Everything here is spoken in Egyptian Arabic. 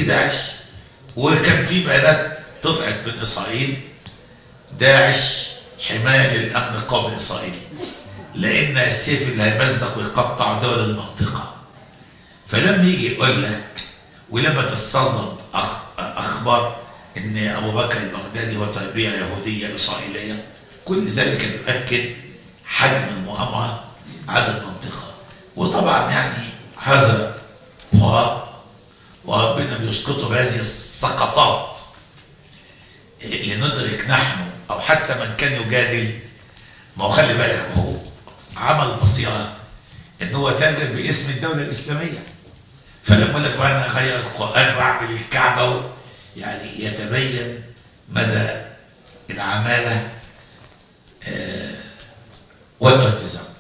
داعش وكان في بيانات طلعت من اسرائيل داعش حمايه للامن القومي الاسرائيلي لان السيف اللي هيمزق ويقطع دول المنطقه فلما يجي يقول لك ولما تتصدر أخ- اخبار ان ابو بكر البغدادي وتربيه يهوديه اسرائيليه كل ذلك يؤكد حجم المؤامره على المنطقه وطبعا يعني هذا هراء وربنا بيسقطه بهذه السقطات لندرك نحن او حتى من كان يجادل ما هو خلي بالك ما هو عمل بصيره ان هو تاجر باسم الدوله الاسلاميه فلما يقول لك بقى انا اغير القران واعمل الكعبه يعني يتبين مدى العماله آه، والارتزاق